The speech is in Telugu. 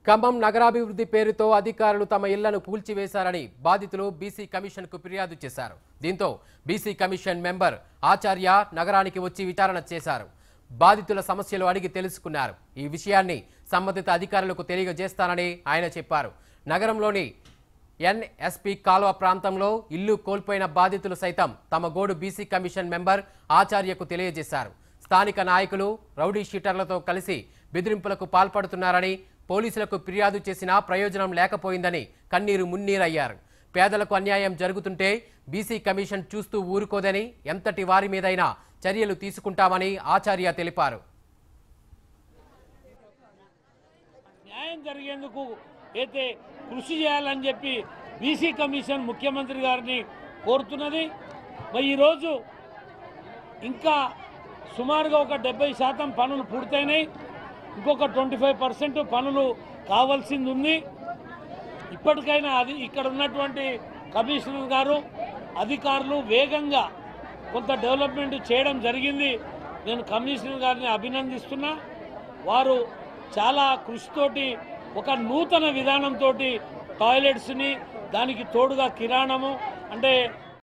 ఖమ్మం నగరాభివృద్ధి పేరుతో అధికారులు తమ ఇళ్లను కూల్చివేశారని బాధితులు బీసీ కమిషన్కు ఫిర్యాదు చేశారు దీంతో బీసీ కమిషన్ మెంబర్ ఆచార్య నగరానికి వచ్చి విచారణ చేశారు బాధితుల సమస్యలు అడిగి తెలుసుకున్నారు ఈ విషయాన్ని సంబంధిత అధికారులకు తెలియజేస్తానని ఆయన చెప్పారు నగరంలోని ఎన్ఎస్పి కాలువ ప్రాంతంలో ఇల్లు కోల్పోయిన బాధితులు సైతం తమ గోడు బీసీ కమిషన్ మెంబర్ ఆచార్యకు తెలియజేశారు స్థానిక నాయకులు రౌడీ షీటర్లతో కలిసి బెదిరింపులకు పాల్పడుతున్నారని పోలీసులకు ఫిర్యాదు చేసినా ప్రయోజనం లేకపోయిందని కన్నీరు మున్నీరయ్యారు పేదలకు అన్యాయం జరుగుతుంటే బీసీ కమిషన్ చూస్తూ ఊరుకోదని ఎంతటి వారి మీదైనా చర్యలు తీసుకుంటామని ఆచార్య తెలిపారు న్యాయం జరిగేందుకు అయితే కృషి చేయాలని చెప్పి బీసీ కమిషన్ ముఖ్యమంత్రి గారిని కోరుతున్నది మరి ఈరోజు ఇంకా సుమారుగా ఒక డెబ్బై శాతం పనులు పూర్తయినాయి ఇంకొక ట్వంటీ ఫైవ్ పర్సెంట్ పనులు కావాల్సింది ఉంది ఇప్పటికైనా అది ఇక్కడ ఉన్నటువంటి కమిషనర్ గారు అధికారులు వేగంగా కొంత డెవలప్మెంట్ చేయడం జరిగింది నేను కమిషనర్ గారిని అభినందిస్తున్నా వారు చాలా కృషితోటి ఒక నూతన విధానంతో టాయిలెట్స్ని దానికి తోడుగా కిరాణము అంటే